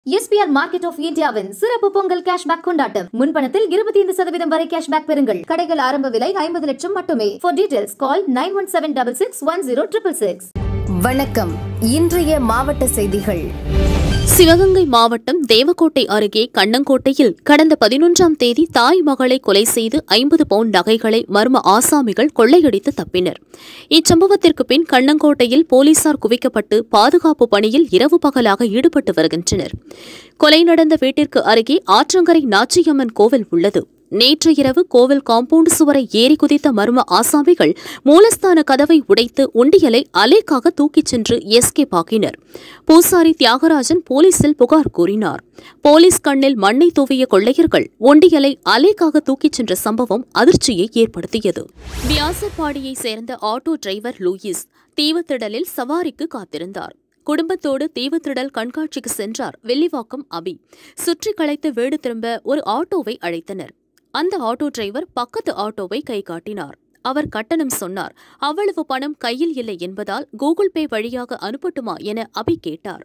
SPR market of இந்தியாவின் சிறப்பு Pongal cashback கொண்டாட்டம் முன்பணத்தில் இருபத்தி ஐந்து சதவீதம் வரை கேஷ்பேக் பெறுங்கள் கடைகள் ஆரம்ப விலை ஐம்பது லட்சம் மட்டுமே for details call nine one seven double six one zero triple six வணக்கம் இன்றைய மாவட்ட செய்திகள் சிவகங்கை மாவட்டம் தேவக்கோட்டை அருகே கண்ணங்கோட்டையில் கடந்த பதினொன்றாம் தேதி தாய் மகளை கொலை செய்து ஐம்பது பவுண்ட் நகைகளை மர்ம ஆசாமிகள் கொள்ளையடித்து தப்பினர் இச்சம்பவத்திற்கு பின் கண்ணங்கோட்டையில் போலீசார் குவிக்கப்பட்டு பாதுகாப்பு பணியில் இரவு பகலாக ஈடுபட்டு வருகின்றனர் கொலை நடந்த வீட்டிற்கு அருகே ஆற்றங்கரை நாச்சியம்மன் கோவில் உள்ளது நேற்று இரவு கோவில் காம்பவுண்ட் சுவரை ஏறி குதித்த மர்ம ஆசாமிகள் மூலஸ்தான கதவை உடைத்து உண்டியலை அலேக்காக தூக்கிச் சென்று எஸ்கேப் ஆக்கினர் பூசாரி தியாகராஜன் போலீசில் புகார் கூறினார் போலீஸ் கண்ணில் மண்ணை தூவிய கொள்ளையர்கள் ஒண்டியலை அலேக்காக தூக்கிச் சென்ற சம்பவம் அதிர்ச்சியை ஏற்படுத்தியது வியாசப்பாடியைச் சேர்ந்த ஆட்டோ டிரைவர் லூயிஸ் தீவுத்திடலில் சவாரிக்கு காத்திருந்தார் குடும்பத்தோடு தீவுத்திடல் கண்காட்சிக்கு சென்றார் வெள்ளிவாக்கம் அபி சுற்றி களைத்து வீடு திரும்ப ஒரு ஆட்டோவை அழைத்தனர் அந்த ஆட்டோ டிரைவர் பக்கத்து ஆட்டோவை கை காட்டினார் அவர் கட்டணம் சொன்னார் அவ்வளவு பணம் கையில் இல்லை என்பதால் கூகுள் பே வழியாக அனுப்பட்டுமா என அபி கேட்டார்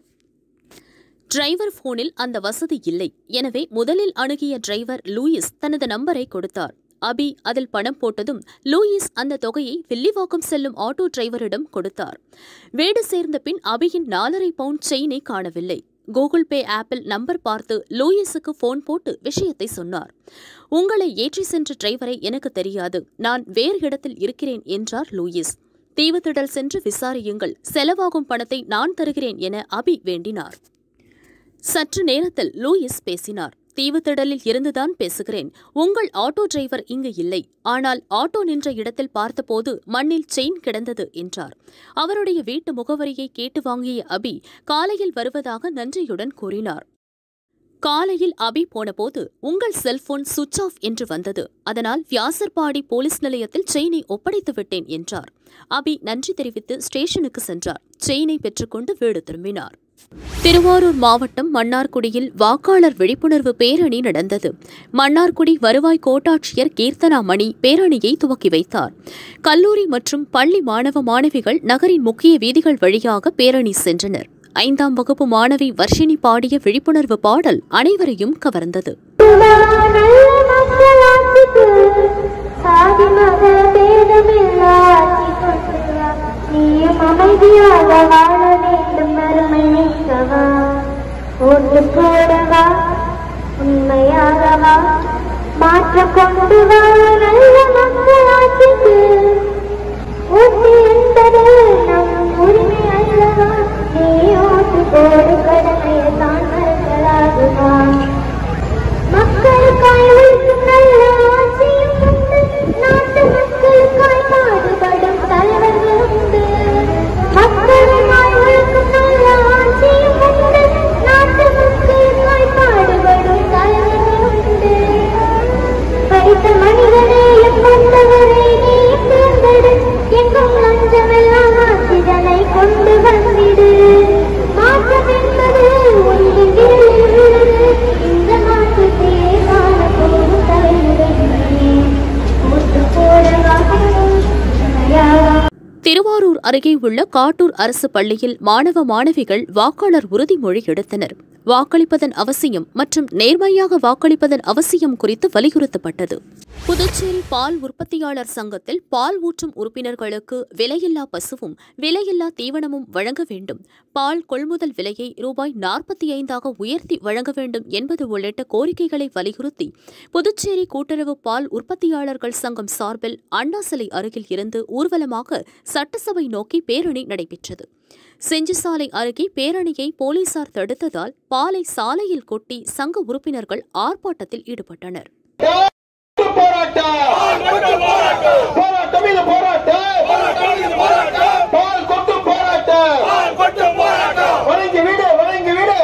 டிரைவர் போனில் அந்த வசதி இல்லை எனவே முதலில் அணுகிய டிரைவர் லூயிஸ் தனது நம்பரை கொடுத்தார் அபி அதில் பணம் போட்டதும் லூயிஸ் அந்த தொகையை வில்லிவாக்கம் செல்லும் ஆட்டோ டிரைவரிடம் கொடுத்தார் வீடு சேர்ந்த பின் அபியின் நாலரை பவுண்ட் செயினை காணவில்லை கூகுள் பே ஆப்பில் நம்பர் பார்த்து லூயிஸுக்கு போன் போட்டு விஷயத்தை சொன்னார் உங்களை ஏற்றி சென்ற டிரைவரை எனக்கு தெரியாது நான் வேறு இடத்தில் இருக்கிறேன் என்றார் லூயிஸ் தீவுத்திடல் சென்று விசாரியுங்கள் செலவாகும் பணத்தை நான் தருகிறேன் என அபி வேண்டினார் சற்று நேரத்தில் லூயிஸ் பேசினார் தீவுத்திடலில் இருந்துதான் பேசுகிறேன் உங்கள் ஆட்டோ டிரைவர் இங்கு இல்லை ஆனால் ஆட்டோ நின்ற இடத்தில் பார்த்தபோது மண்ணில் செயின் கிடந்தது என்றார் அவருடைய வீட்டு முகவரியை கேட்டு வாங்கிய அபி காலையில் வருவதாக நன்றியுடன் கூறினார் காலையில் அபி போனபோது உங்கள் செல்போன் சுவிட்ச் ஆஃப் என்று வந்தது அதனால் வியாசர்பாடி போலீஸ் நிலையத்தில் செயினை ஒப்படைத்து விட்டேன் என்றார் அபி நன்றி தெரிவித்து ஸ்டேஷனுக்கு சென்றார் செயினை பெற்றுக்கொண்டு வீடு திரும்பினார் திருவாரூர் மாவட்டம் மன்னார்குடியில் வாக்காளர் விழிப்புணர்வு பேரணி நடந்தது மன்னார்குடி வருவாய் கோட்டாட்சியர் கீர்த்தனா மணி பேரணியை துவக்கி வைத்தார் கல்லூரி மற்றும் பள்ளி மாணவ மாணவிகள் நகரின் முக்கிய வீதிகள் வழியாக பேரணி சென்றனர் ஐந்தாம் வகுப்பு மாணவி வர்ஷினி பாடிய விழிப்புணர்வு பாடல் அனைவரையும் கவர்ந்தது சாதி மத பேதமில்லாட்டி கொண்டுவா நீயும் அமைதியாக வாழ வேண்டும் அருமை நீக்கவா ஓட்டு போடவா உண்மையாகவா மாற்றம் கொண்டு வா நல்ல மக்களாட்சிக்கு ஓட்டு என்பது நம் உரிமை அல்லவா நீ ஓட்டு போடு கடமையை தான் மறக்கலாகுமா மக்களுக்காய் உழைக்கும் நல்ல ஆசையும் உண்டு நாட்டு மக்களுக்காய் பாடுபடும் தலைவர்களும் உண்டு மக்களுக்காய் உழைக்கும் நல்ல ஆசையும் உண்டு நாட்டு மக்களுக்காய் பாடுபடும் தலைவர்களும் உண்டு படித்த மனிதனேயும் வந்தவரை நீ தேர்ந்தெடு எங்கும் லஞ்சமெல்லாம் ஆட்சிதனை கொண்டு வந்திடு மாற்றம் என்பது உன்னின் விரலில் உள்ளது இந்த மாற்றத்தையே காண போகும் தலைமுறை நீ. ஓட்டு போடவா உண்மையாவா திருவாரூர் அருகே உள்ள காட்டூர் அரசு பள்ளியில் மாணவ மாணவிகள் வாக்காளர் உறுதிமொழி எடுத்தனர் வாக்களிப்பதன் அவசியம் மற்றும் நேர்மையாக வாக்களிப்பதன் அவசியம் குறித்து வலியுறுத்தப்பட்டது புதுச்சேரி பால் உற்பத்தியாளர் சங்கத்தில் பால் ஊற்றும் உறுப்பினர்களுக்கு விலையில்லா பசுவும் விலையில்லா தீவனமும் வழங்க வேண்டும் பால் கொள்முதல் விலையை ரூபாய் நாற்பத்தி ஐந்தாக உயர்த்தி வழங்க வேண்டும் என்பது உள்ளிட்ட கோரிக்கைகளை வலியுறுத்தி புதுச்சேரி கூட்டுறவு பால் உற்பத்தியாளர்கள் சங்கம் சார்பில் அண்ணா சிலை அருகில் இருந்து ஊர்வலமாக சட்டசபை நோக்கி பேரணி நடைபெற்றது செஞ்சிசாலை அருகே பேரணியை போலீசார் தடுத்ததால் பாலை சாலையில் கொட்டி சங்க உறுப்பினர்கள் ஆர்ப்பாட்டத்தில் ஈடுபட்டனர் போராட்டம் போராட்டம் இது போராட்டம் பால் கொட்டும் போராட்டம் வணங்கி விடு வணங்கி விடு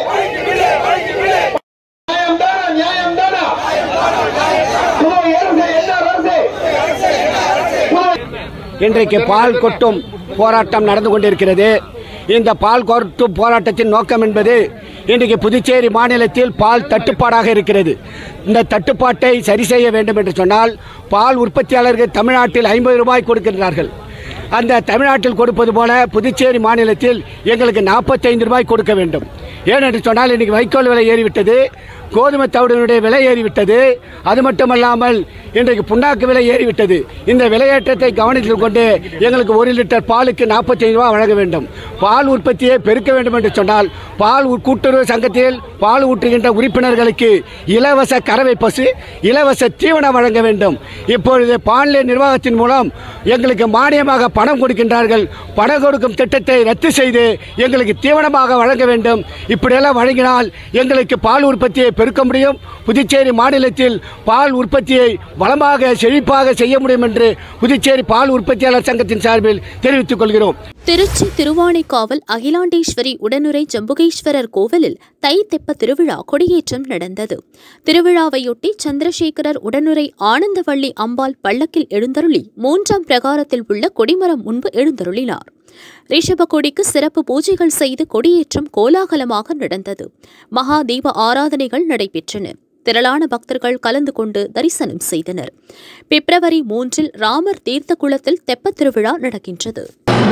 நியாயம் தானா நியாயம் தானா புதுவை அரசு என்ன அரசு புதுவை இன்றைக்கு பால் கொட்டும் போராட்டம் நடந்து கொண்டிருக்கிறது இந்த பால் கொட்டும் போராட்டத்தின் நோக்கம் என்பது இன்றைக்கு புதுச்சேரி மாநிலத்தில் பால் தட்டுப்பாடாக இருக்கிறது இந்த தட்டுப்பாட்டை சரி செய்ய வேண்டும் என்று சொன்னால் பால் உற்பத்தியாளர்கள் தமிழ்நாட்டில் ஐம்பது ரூபாய் கொடுக்கின்றார்கள் அந்த தமிழ்நாட்டில் கொடுப்பது போல புதுச்சேரி மாநிலத்தில் எங்களுக்கு நாற்பத்தைந்து ரூபாய் கொடுக்க வேண்டும் ஏனென்று சொன்னால் இன்னைக்கு வைக்கோல் விலை ஏறிவிட்டது கோதுமை தவிடினுடைய விலை ஏறிவிட்டது அது மட்டுமல்லாமல் இன்றைக்கு புண்ணாக்கு விலை ஏறிவிட்டது இந்த விலையேற்றத்தை கவனத்தில் கொண்டு எங்களுக்கு ஒரு லிட்டர் பாலுக்கு நாற்பத்தி ரூபா வழங்க வேண்டும் பால் உற்பத்தியை பெருக்க வேண்டும் என்று சொன்னால் பால் உ- கூட்டுறவு சங்கத்தில் பால் ஊற்றுகின்ற உறுப்பினர்களுக்கு இலவச கறவை பசு இலவச தீவனம் வழங்க வேண்டும் இப்பொழுது பாண்லே நிர்வாகத்தின் மூலம் எங்களுக்கு மானியமாக பணம் கொடுக்கின்றார்கள் பணம் கொடுக்கும் திட்டத்தை ரத்து செய்து எங்களுக்கு தீவனமாக வழங்க வேண்டும் இப்படியெல்லாம் வழங்கினால் எங்களுக்கு பால் உற்பத்தியை பெருக்க முடியும் புதுச்சேரி மாநிலத்தில் பால் உற்பத்தியை வளமாக செழிப்பாக செய்ய முடியும் என்று புதுச்சேரி பால் உற்பத்தியாளர் சங்கத்தின் சார்பில் தெரிவித்துக் கொள்கிறோம் திருச்சி திருவானைக்காவல் அகிலாண்டேஸ்வரி உடனுரை ஜம்புகேஸ்வரர் கோவிலில் தை தெப்ப திருவிழா கொடியேற்றம் நடந்தது திருவிழாவையொட்டி சந்திரசேகரர் உடனுரை ஆனந்தவள்ளி அம்பாள் பள்ளக்கில் எழுந்தருளி மூன்றாம் பிரகாரத்தில் உள்ள கொடிமரம் முன்பு எழுந்தருளினார் ரிஷப கொடிக்கு சிறப்பு பூஜைகள் செய்து கொடியேற்றம் கோலாகலமாக நடந்தது மகா தீப ஆராதனைகள் நடைபெற்றன திரளான பக்தர்கள் கலந்து கொண்டு தரிசனம் செய்தனர் பிப்ரவரி மூன்றில் ராமர் தீர்த்த குளத்தில் தெப்பத் திருவிழா நடக்கின்றது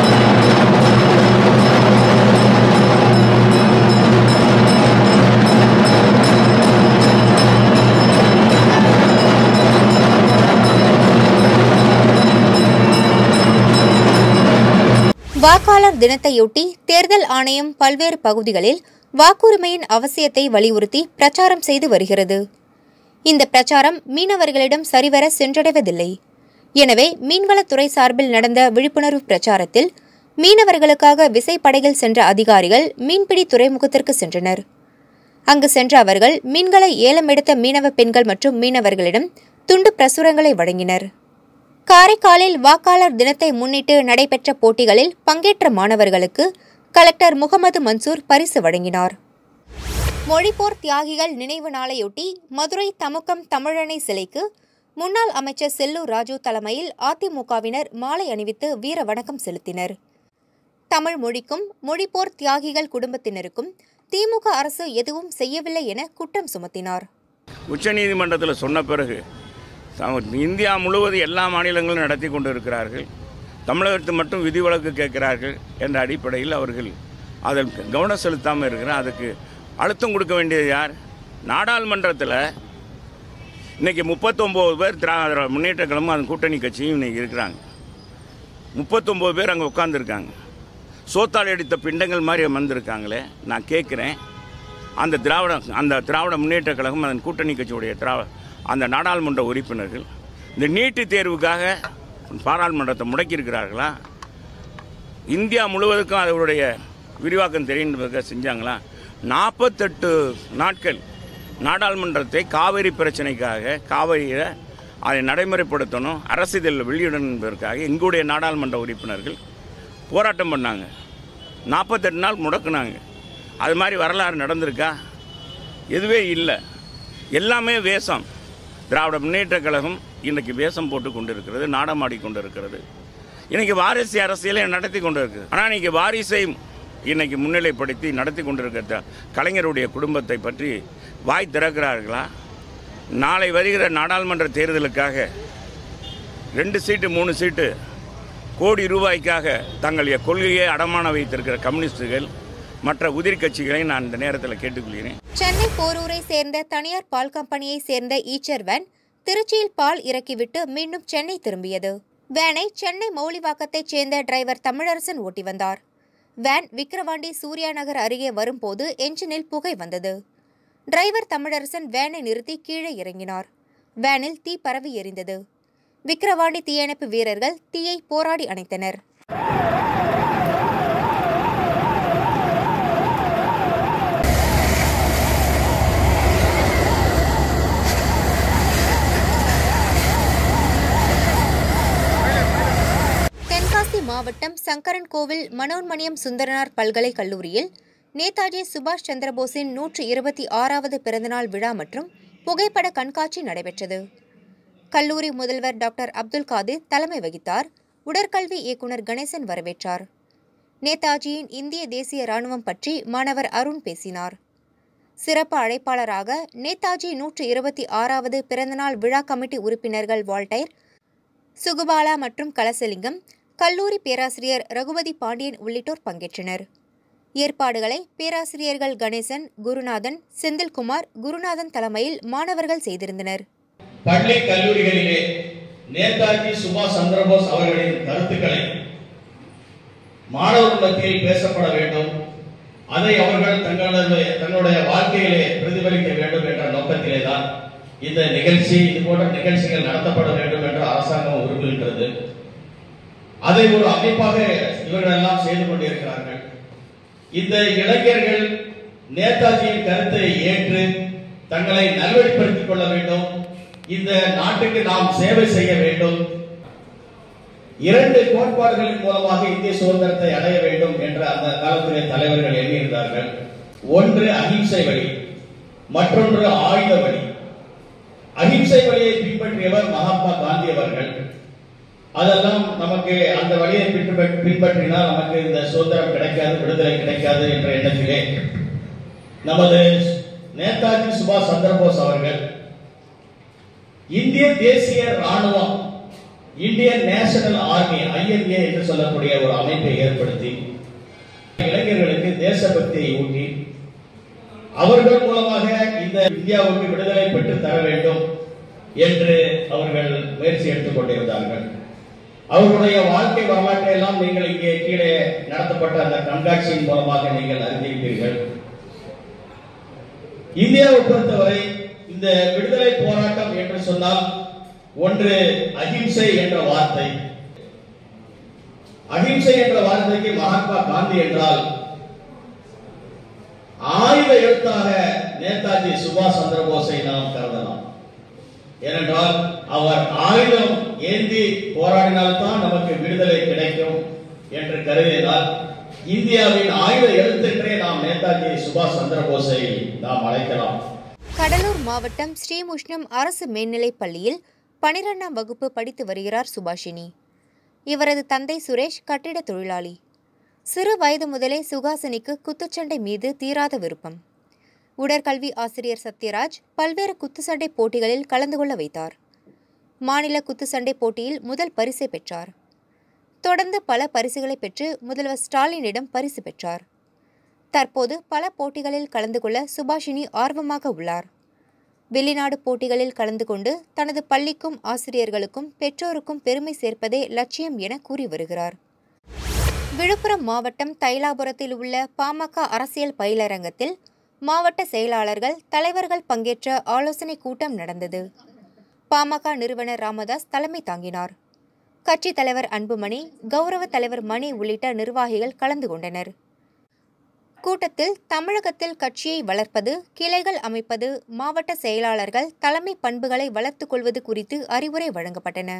வாக்காளர் தினத்தையொட்டி தேர்தல் ஆணையம் பல்வேறு பகுதிகளில் வாக்குரிமையின் அவசியத்தை வலியுறுத்தி பிரச்சாரம் செய்து வருகிறது இந்த பிரச்சாரம் மீனவர்களிடம் சரிவர சென்றடைவதில்லை எனவே மீன்வளத்துறை சார்பில் நடந்த விழிப்புணர்வு பிரச்சாரத்தில் மீனவர்களுக்காக விசைப்படகில் சென்ற அதிகாரிகள் மீன்பிடி துறைமுகத்திற்கு சென்றனர் அங்கு சென்ற அவர்கள் மீன்களை ஏலம் எடுத்த மீனவ பெண்கள் மற்றும் மீனவர்களிடம் துண்டு பிரசுரங்களை வழங்கினர் காரைக்காலில் வாக்காளர் தினத்தை முன்னிட்டு நடைபெற்ற போட்டிகளில் பங்கேற்ற மாணவர்களுக்கு கலெக்டர் முகமது மன்சூர் பரிசு வழங்கினார் மொழிப்போர் தியாகிகள் நினைவு நாளையொட்டி மதுரை தமுக்கம் தமிழனை சிலைக்கு முன்னாள் அமைச்சர் செல்லூர் ராஜு தலைமையில் அதிமுகவினர் மாலை அணிவித்து வீர வணக்கம் செலுத்தினர் தமிழ் மொழிக்கும் மொழிப்போர் தியாகிகள் குடும்பத்தினருக்கும் திமுக அரசு எதுவும் செய்யவில்லை என குற்றம் சுமத்தினார் உச்சநீதிமன்றத்தில் சொன்ன பிறகு த- இந்தியா முழுவதும் எல்லா மாநிலங்களும் நடத்தி கொண்டு இருக்கிறார்கள் தமிழகத்து மட்டும் விதிவிலக்கு கேட்கிறார்கள் என்ற அடிப்படையில் அவர்கள் அதில் கவனம் செலுத்தாமல் இருக்கிறார் அதுக்கு அழுத்தம் கொடுக்க வேண்டியது யார் நாடாளுமன்றத்தில் இன்னைக்கு முப்பத்தொம்போது பேர் திராவிட முன்னேற்ற கழகமும் அதன் கூட்டணி கட்சியும் இன்னைக்கு இருக்கிறாங்க முப்பத்தொம்போது பேர் அங்கே உட்காந்துருக்காங்க சோத்தால் அடித்த பிண்டங்கள் மாதிரி வந்திருக்காங்களே நான் கேட்குறேன் அந்த திராவிட அந்த திராவிட முன்னேற்ற கழகம் அதன் கூட்டணி கட்சியுடைய திராவிட அந்த நாடாளுமன்ற உறுப்பினர்கள் இந்த நீட்டு தேர்வுக்காக பாராளுமன்றத்தை முடக்கியிருக்கிறார்களா இந்தியா முழுவதுக்கும் அதனுடைய விரிவாக்கம் தெரியுன்றதுக்காக செஞ்சாங்களா நாற்பத்தெட்டு நாட்கள் நாடாளுமன்றத்தை காவிரி பிரச்சனைக்காக காவிரியை அதை நடைமுறைப்படுத்தணும் அரசியலில் வெளியிடணும் என்பதற்காக எங்களுடைய நாடாளுமன்ற உறுப்பினர்கள் போராட்டம் பண்ணாங்க நாற்பத்தெட்டு நாள் முடக்குனாங்க அது மாதிரி வரலாறு நடந்திருக்கா எதுவே இல்லை எல்லாமே வேஷம் திராவிட முன்னேற்ற கழகம் இன்றைக்கி வேஷம் போட்டு கொண்டு இருக்கிறது நாடமாடி கொண்டு இருக்கிறது இன்றைக்கி வாரிசு அரசியலை நடத்தி கொண்டு இருக்குது ஆனால் இன்றைக்கி வாரிசை இன்னைக்கு முன்னிலைப்படுத்தி நடத்தி கொண்டிருக்கிற த- கலைஞருடைய குடும்பத்தை பற்றி வாய் திறக்கிறார்களா நாளை வருகிற நாடாளுமன்ற தேர்தலுக்காக ரெண்டு சீட்டு மூணு சீட்டு கோடி ரூபாய்க்காக தங்களுடைய கொள்கையை அடமான வைத்திருக்கிற கம்யூனிஸ்டுகள் மற்ற உதிரி கட்சிகளை நான் இந்த நேரத்தில் கேட்டுக்கொள்கிறேன் சென்னை போரூரை சேர்ந்த தனியார் பால் கம்பெனியை சேர்ந்த ஈச்சர் வேன் திருச்சியில் பால் இறக்கிவிட்டு மீண்டும் சென்னை திரும்பியது வேனை சென்னை மௌலிவாக்கத்தைச் சேர்ந்த டிரைவர் தமிழரசன் ஓட்டி வந்தார் வேன் விக்கிரவாண்டி சூர்யா நகர் அருகே வரும்போது என்ஜினில் புகை வந்தது டிரைவர் தமிழரசன் வேனை நிறுத்தி கீழே இறங்கினார் வேனில் தீ பரவி எரிந்தது விக்கிரவாண்டி தீயணைப்பு வீரர்கள் தீயை போராடி அணைத்தனர் தென்காசி மாவட்டம் சங்கரன் கோவில் மனோன்மணியம் சுந்தரனார் பல்கலைக் கல்லூரியில் நேதாஜி சுபாஷ் சந்திரபோஸின் நூற்று இருபத்தி ஆறாவது பிறந்தநாள் விழா மற்றும் புகைப்பட கண்காட்சி நடைபெற்றது கல்லூரி முதல்வர் டாக்டர் அப்துல் காதிர் தலைமை வகித்தார் உடற்கல்வி இயக்குனர் கணேசன் வரவேற்றார் நேதாஜியின் இந்திய தேசிய ராணுவம் பற்றி மாணவர் அருண் பேசினார் சிறப்பு அழைப்பாளராக நேதாஜி நூற்று இருபத்தி ஆறாவது பிறந்தநாள் விழா கமிட்டி உறுப்பினர்கள் வால்டைர் சுகுபாலா மற்றும் கலசலிங்கம் கல்லூரி பேராசிரியர் ரகுபதி பாண்டியன் உள்ளிட்டோர் பங்கேற்றனர் ஏற்பாடுகளை பேராசிரியர்கள் கணேசன் குருநாதன் செந்தில்குமார் குருநாதன் தலைமையில் மாணவர்கள் செய்திருந்தனர் பள்ளி கல்லூரிகளிலே நேதாஜி சுபாஷ் சந்திரபோஸ் அவர்களின் கருத்துக்களை மாணவர் மத்தியில் பேசப்பட வேண்டும் அதை அவர்கள் தங்களுடைய தங்களுடைய வாழ்க்கையிலே பிரதிபலிக்க வேண்டும் என்ற நோக்கத்திலே தான் இந்த நிகழ்ச்சி இது போன்ற நிகழ்ச்சிகள் நடத்தப்பட வேண்டும் என்று அரசாங்கம் விரும்புகின்றது அதை ஒரு அமைப்பாக இவர்கள் எல்லாம் செய்து கொண்டிருக்கிறார்கள் இந்த இளைஞர்கள் நேதாஜியின் கருத்தை ஏற்று தங்களை நல்வழிப்படுத்திக் கொள்ள வேண்டும் இந்த நாட்டுக்கு நாம் சேவை செய்ய வேண்டும் இரண்டு கோட்பாடுகளின் மூலமாக இந்திய சுதந்திரத்தை அடைய வேண்டும் என்ற அந்த காலத்திலே தலைவர்கள் எண்ணியிருந்தார்கள் ஒன்று அகிம்சை வழி மற்றொன்று ஆயுத வழி அகிம்சை வழியை பின்பற்றியவர் மகாத்மா காந்தி அவர்கள் அதெல்லாம் நமக்கு அந்த வழியை பின்பற்ற- பின்பற்றினால் நமக்கு இந்த சுதந்திரம் கிடைக்காது விடுதலை கிடைக்காது என்ற எண்ணத்திலே நமது நேதாஜி சுபாஷ் சந்திரபோஸ் அவர்கள் இந்திய தேசிய ராணுவம் இந்தியன் நேஷனல் ஆர்மி ஐஎன்ஏ என்று சொல்லக்கூடிய ஒரு அமைப்பை ஏற்படுத்தி இளைஞர்களுக்கு தேசபக்தியை ஊட்டி அவர்கள் மூலமாக இந்த இந்தியாவுக்கு விடுதலை பெற்று தர வேண்டும் என்று அவர்கள் முயற்சி எடுத்துக் கொண்டிருந்தார்கள் அவர்களுடைய வாழ்க்கை வரலாற்றை எல்லாம் நீங்கள் இங்கே கீழே நடத்தப்பட்ட அந்த கண்காட்சியின் மூலமாக நீங்கள் அறிந்திருப்பீர்கள் இந்தியாவை பொறுத்தவரை இந்த விடுதலை போராட்டம் என்று சொன்னால் ஒன்று அகிம்சை என்ற வார்த்தை அகிம்சை என்ற வார்த்தைக்கு மகாத்மா காந்தி என்றால் ஆயுத எழுத்தாக நேதாஜி சுபாஷ் சந்திரபோஸை நாம் கருதலாம் ஏனென்றால் அவர் ஆயுதம் ஏந்தி போராடினால்தான் நமக்கு விடுதலை கிடைக்கும் என்று கருதினால் இந்தியாவின் ஆயுத எழுத்தென்றே நாம் நேதாஜி சுபாஷ் சந்திரபோஸை நாம் அழைக்கலாம் கடலூர் மாவட்டம் ஸ்ரீமுஷ்ணம் அரசு மேல்நிலைப் பள்ளியில் பனிரெண்டாம் வகுப்பு படித்து வருகிறார் சுபாஷினி இவரது தந்தை சுரேஷ் கட்டிட தொழிலாளி சிறு வயது முதலே சுகாசினிக்கு குத்துச்சண்டை மீது தீராத விருப்பம் உடற்கல்வி ஆசிரியர் சத்யராஜ் பல்வேறு குத்துச்சண்டை போட்டிகளில் கலந்து கொள்ள வைத்தார் மாநில குத்துச்சண்டை போட்டியில் முதல் பரிசை பெற்றார் தொடர்ந்து பல பரிசுகளை பெற்று முதல்வர் ஸ்டாலினிடம் பரிசு பெற்றார் தற்போது பல போட்டிகளில் கலந்து கொள்ள சுபாஷினி ஆர்வமாக உள்ளார் வெளிநாடு போட்டிகளில் கலந்து கொண்டு தனது பள்ளிக்கும் ஆசிரியர்களுக்கும் பெற்றோருக்கும் பெருமை சேர்ப்பதே லட்சியம் என கூறி வருகிறார் விழுப்புரம் மாவட்டம் தைலாபுரத்தில் உள்ள பாமக அரசியல் பயிலரங்கத்தில் மாவட்ட செயலாளர்கள் தலைவர்கள் பங்கேற்ற ஆலோசனை கூட்டம் நடந்தது பாமக நிறுவனர் ராமதாஸ் தலைமை தாங்கினார் கட்சித் தலைவர் அன்புமணி கௌரவ தலைவர் மணி உள்ளிட்ட நிர்வாகிகள் கலந்து கொண்டனர் கூட்டத்தில் தமிழகத்தில் கட்சியை வளர்ப்பது கிளைகள் அமைப்பது மாவட்ட செயலாளர்கள் தலைமை பண்புகளை வளர்த்துக் கொள்வது குறித்து அறிவுரை வழங்கப்பட்டன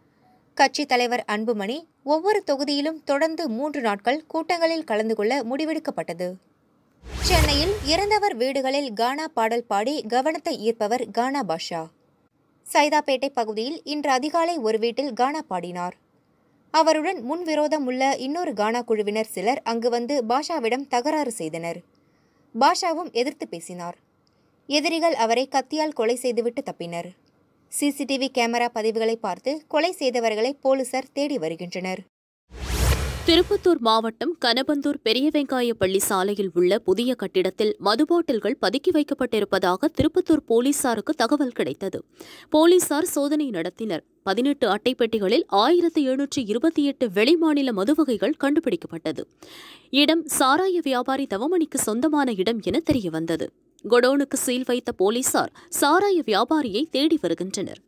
கட்சித் தலைவர் அன்புமணி ஒவ்வொரு தொகுதியிலும் தொடர்ந்து மூன்று நாட்கள் கூட்டங்களில் கலந்து கொள்ள முடிவெடுக்கப்பட்டது சென்னையில் இறந்தவர் வீடுகளில் கானா பாடல் பாடி கவனத்தை ஈர்ப்பவர் கானா பாஷா சைதாப்பேட்டை பகுதியில் இன்று அதிகாலை ஒரு வீட்டில் கானா பாடினார் அவருடன் முன்விரோதம் உள்ள இன்னொரு கானா குழுவினர் சிலர் அங்கு வந்து பாஷாவிடம் தகராறு செய்தனர் பாஷாவும் எதிர்த்து பேசினார் எதிரிகள் அவரை கத்தியால் கொலை செய்துவிட்டு தப்பினர் சிசிடிவி கேமரா பதிவுகளை பார்த்து கொலை செய்தவர்களை போலீசார் தேடி வருகின்றனர் திருப்பத்தூர் மாவட்டம் கனபந்தூர் பெரிய வெங்காய பள்ளி சாலையில் உள்ள புதிய கட்டிடத்தில் மது பாட்டில்கள் பதுக்கி வைக்கப்பட்டிருப்பதாக திருப்பத்தூர் போலீசாருக்கு தகவல் கிடைத்தது போலீசார் சோதனை நடத்தினர் பதினெட்டு அட்டைப்பெட்டிகளில் ஆயிரத்து எழுநூற்றி இருபத்தி எட்டு வெளிமாநில மது வகைகள் கண்டுபிடிக்கப்பட்டது இடம் சாராய வியாபாரி தவமணிக்கு சொந்தமான இடம் என தெரியவந்தது கொடோனுக்கு சீல் வைத்த போலீசார் சாராய வியாபாரியை தேடி வருகின்றனர்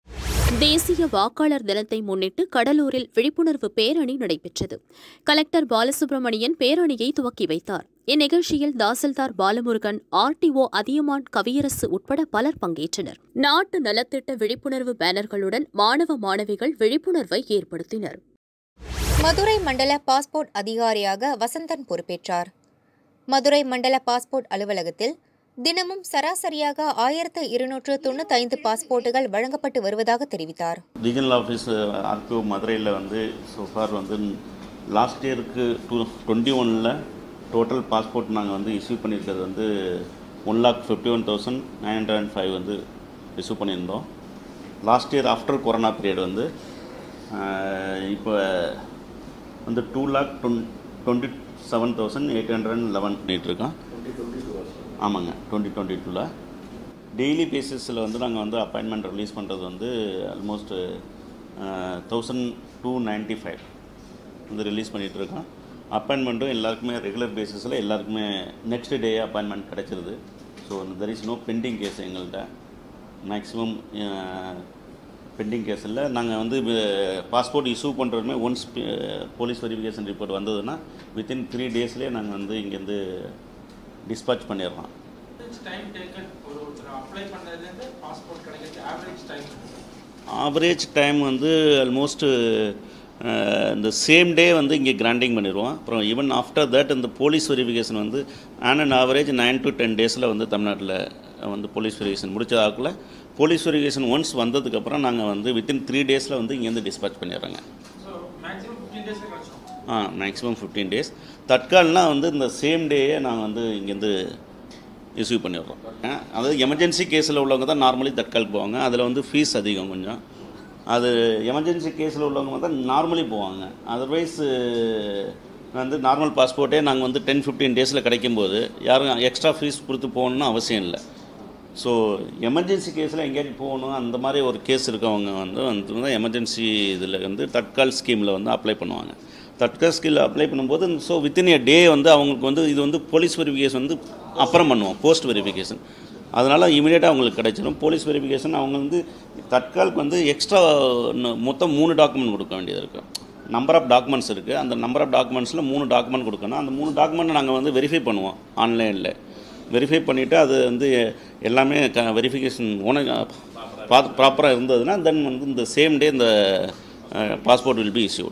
தேசிய வாக்காளர் தினத்தை முன்னிட்டு கடலூரில் விழிப்புணர்வு பேரணி நடைபெற்றது கலெக்டர் பாலசுப்ரமணியன் பேரணியை துவக்கி வைத்தார் இந்நிகழ்ச்சியில் தாசில்தார் பாலமுருகன் ஆர்டிஓ அதியமான் கவியரசு உட்பட பலர் பங்கேற்றனர் நாட்டு நலத்திட்ட விழிப்புணர்வு பேனர்களுடன் மாணவ மாணவிகள் விழிப்புணர்வை ஏற்படுத்தினர் மதுரை மண்டல பாஸ்போர்ட் அதிகாரியாக வசந்தன் பொறுப்பேற்றார் மதுரை மண்டல பாஸ்போர்ட் அலுவலகத்தில் தினமும் சராசரியாக ஆயிரத்து இருநூற்று தொண்ணூத்தைந்து பாஸ்போர்ட்டுகள் வழங்கப்பட்டு வருவதாக தெரிவித்தார் ரீஜனல் ஆஃபீஸ் ஆர்பிஓ மதுரையில் வந்து சோஃபார் வந்து லாஸ்ட் இயருக்கு டூ டுவெண்ட்டி ஒனில் டோட்டல் பாஸ்போர்ட் நாங்கள் வந்து இஷ்யூ பண்ணியிருக்கிறது வந்து one lakh fifty one thousand nine hundred and five வந்து இஷ்யூ பண்ணியிருந்தோம் last year after corona period வந்து இப்போ வந்து two lakh twenty seven thousand eight hundred eleven பண்ணிகிட்ருக்கோம் ஆமாங்க டுவெண்ட்டி டுவெண்ட்டி டூவில் டெய்லி பேசிஸில் வந்து நாங்கள் வந்து அப்பாயின்மெண்ட் ரிலீஸ் பண்ணுறது வந்து almost thousand two ninety five வந்து ரிலீஸ் பண்ணிகிட்ருக்கோம் அப்பாயின்மெண்ட்டும் எல்லாருக்குமே ரெகுலர் பேசிஸில் எல்லாருக்குமே நெக்ஸ்ட் டே அப்பாயின்மெண்ட் கிடச்சிருது so there is no pending case எங்கள்கிட்ட மேக்ஸிமம் பெண்டிங் கேஸ் இல்லை நாங்கள் வந்து பாஸ்போர்ட் இஷ்யூ பண்ணுறதுமே ஒன்ஸ் போலீஸ் வெரிஃபிகேஷன் ரிப்போர்ட் வந்ததுன்னா வித்தின் த்ரீ டேஸ்லேயே நாங்கள் வந்து இங்கேருந்து டிஸ்பாச் பண்ணிடுறோம் டைம் டேக்கன் ஒரு ஒருத்தர் அப்ளை பண்ணுறதுலேருந்து பாஸ்போர்ட் கிடைக்கிறது ஆவரேஜ் டைம் ஆவரேஜ் டைம் வந்து ஆல்மோஸ்ட் இந்த சேம் டே வந்து இங்கே கிராண்டிங் பண்ணிடுவோம் அப்புறம் ஈவன் ஆஃப்டர் தட் இந்த போலீஸ் வெரிஃபிகேஷன் வந்து on and average nine to ten டேஸில் வந்து தமிழ்நாட்டில் வந்து போலீஸ் வெரிஃபிகேஷன் முடிச்சதாக்குள்ள போலீஸ் வெரிஃபிகேஷன் ஒன்ஸ் வந்ததுக்கப்புறம் நாங்கள் வந்து வித்தின் த்ரீ டேஸில் வந்து இங்கேருந்து டிஸ்பாச் பண்ணிடுறோங்க ஸோ மேக்ஸிமம் ஃபிஃப்டீன் டேஸில் கிடச்சிடும் ஆ மேக்ஸிமம் ஃபிஃப்டீன் டேஸ் தட்கால்னா வந்து இந்த சேம் டேயே நாங்கள் வந்து இங்கேருந்து இஷ்யூ பண்ணிடுறோம் ஆ, அதாவது எமர்ஜென்சி கேஸில் உள்ளவங்க தான் நார்மலி தட்காலுக்கு போவாங்க அதில் வந்து ஃபீஸ் அதிகம் கொஞ்சம் அது எமர்ஜென்சி கேஸில் உள்ளவங்க தான் நார்மலி போவாங்க அதர்வைஸ் வந்து நார்மல் பாஸ்போர்ட்டே நாங்கள் வந்து டென் ஃபிஃப்டீன் டேஸில் கிடைக்கும்போது யாரும் எக்ஸ்ட்ரா ஃபீஸ் கொடுத்து போகணுன்னு அவசியம் இல்லை ஸோ எமர்ஜென்சி கேஸில் எங்கேயாச்சும் போகணும் அந்த மாதிரி ஒரு கேஸ் இருக்கவங்க வந்து வந்து எமர்ஜென்சி இதில் வந்து தட்கால் ஸ்கீமில் வந்து அப்ளை பண்ணுவாங்க தட்கால் ஸ்கீமில் அப்ளை பண்ணும்போது ஸோ வித்தின் எ டே வந்து அவங்களுக்கு வந்து இது வந்து போலீஸ் வெரிஃபிகேஷன் வந்து அப்புறம் பண்ணுவோம் போஸ்ட் வெரிஃபிகேஷன் அதனால் இமீடியட்டாக அவங்களுக்கு கிடைச்சிடும் போலீஸ் வெரிஃபிகேஷன் அவங்க வந்து தட்காலுக்கு வந்து எக்ஸ்ட்ரா மொத்தம் மூணு டாக்குமெண்ட் கொடுக்க வேண்டியது இருக்குது நம்பர் ஆஃப் டாக்குமெண்ட்ஸ் இருக்குது அந்த நம்பர் ஆஃப் டாக்குமெண்ட்ஸில் மூணு டாக்குமெண்ட் கொடுக்கணும் அந்த மூணு டாக்குமெண்ட் நாங்கள் வந்து வெரிஃபை பண்ணுவோம் ஆன்லைனில் வெரிஃபை பண்ணிவிட்டு அது வந்து எல்லாமே க வெரிஃபிகேஷன் உனக்கு பார்த்து ப்ராப்பராக இருந்ததுன்னா தென் வந்து இந்த சேம் டே இந்த passport will be issued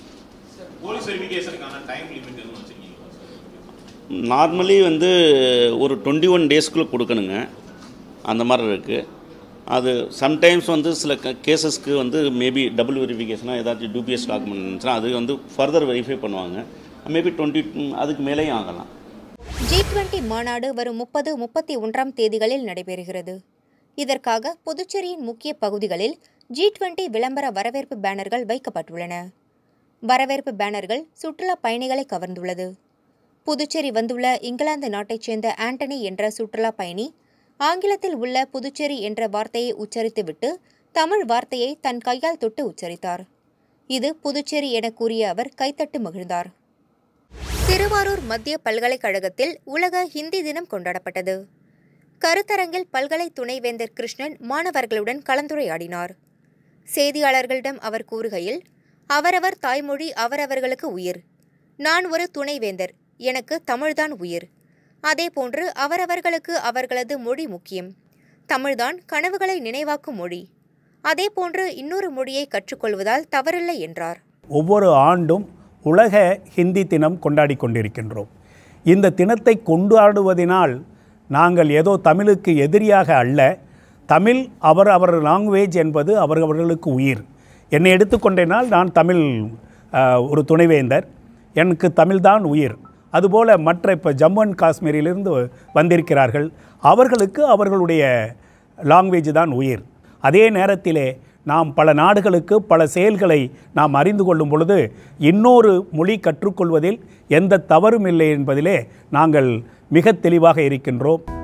police வெரிஃபிகேஷனுக்கான டைம் லிமிட் எதுவும் வச்சிருக்கீங்களா நார்மலி வந்து ஒரு டுவெண்ட்டி ஒன் டேஸ்க்குள்ளே கொடுக்கணுங்க அந்த மாதிரி இருக்குது அது சம்டைம்ஸ் வந்து சில கேசஸ்க்கு வந்து மேபி டபுள் வெரிஃபிகேஷனாக ஏதாச்சும் டூபிஎஸ் டாக்குமெண்ட் இருந்துச்சுன்னா அது வந்து ஃபர்தர் வெரிஃபை பண்ணுவாங்க மேபி டுவெண்ட்டி அதுக்கு மேலேயும் ஆகலாம் ஜி டுவெண்டி மாநாடு வரும் முப்பது முப்பத்தி ஒன்றாம் தேதிகளில் நடைபெறுகிறது இதற்காக புதுச்சேரியின் முக்கிய பகுதிகளில் ஜி டுவெண்டி விளம்பர வரவேற்பு பேனர்கள் வைக்கப்பட்டுள்ளன வரவேற்பு பேனர்கள் சுற்றுலா பயணிகளை கவர்ந்துள்ளது புதுச்சேரி வந்துள்ள இங்கிலாந்து நாட்டைச் சேர்ந்த ஆண்டனி என்ற சுற்றுலா பயணி ஆங்கிலத்தில் உள்ள புதுச்சேரி என்ற வார்த்தையை உச்சரித்துவிட்டு தமிழ் வார்த்தையை தன் கையால் தொட்டு உச்சரித்தார் இது புதுச்சேரி என கூறிய அவர் கைத்தட்டு மகிழ்ந்தார் திருவாரூர் மத்திய பல்கலைக்கழகத்தில் உலக ஹிந்தி தினம் கொண்டாடப்பட்டது கருத்தரங்கில் பல்கலை துணைவேந்தர் கிருஷ்ணன் மாணவர்களுடன் கலந்துரையாடினார் செய்தியாளர்களிடம் அவர் கூறுகையில் அவரவர் தாய்மொழி அவரவர்களுக்கு உயிர் நான் ஒரு துணைவேந்தர் எனக்கு தமிழ்தான் உயிர் அதேபோன்று அவரவர்களுக்கு அவர்களது மொழி முக்கியம் தமிழ்தான் கனவுகளை நினைவாக்கும் மொழி அதேபோன்று இன்னொரு மொழியை கற்றுக்கொள்வதால் தவறில்லை என்றார் ஒவ்வொரு ஆண்டும் உலக ஹிந்தி தினம் கொண்டாடி கொண்டிருக்கின்றோம் இந்த தினத்தை கொண்டாடுவதினால் நாங்கள் ஏதோ தமிழுக்கு எதிரியாக அல்ல தமிழ் அவர் அவர் லாங்குவேஜ் என்பது அவரவர்களுக்கு உயிர் என்னை எடுத்துக்கொண்டேனால் நான் தமிழ் அஹ், ஒரு துணைவேந்தர் எனக்கு தமிழ்தான் உயிர் அதுபோல் மற்ற இப்போ ஜம்மு அண்ட் காஷ்மீரிலிருந்து வந்திருக்கிறார்கள் அவர்களுக்கு அவர்களுடைய லாங்குவேஜ் தான் உயிர் அதே நேரத்திலே நாம் பல நாடுகளுக்கு பல செயல்களை நாம் அறிந்து கொள்ளும் பொழுது இன்னொரு மொழி கற்றுக்கொள்வதில் எந்த தவறும் இல்லை என்பதிலே நாங்கள் மிக தெளிவாக இருக்கின்றோம்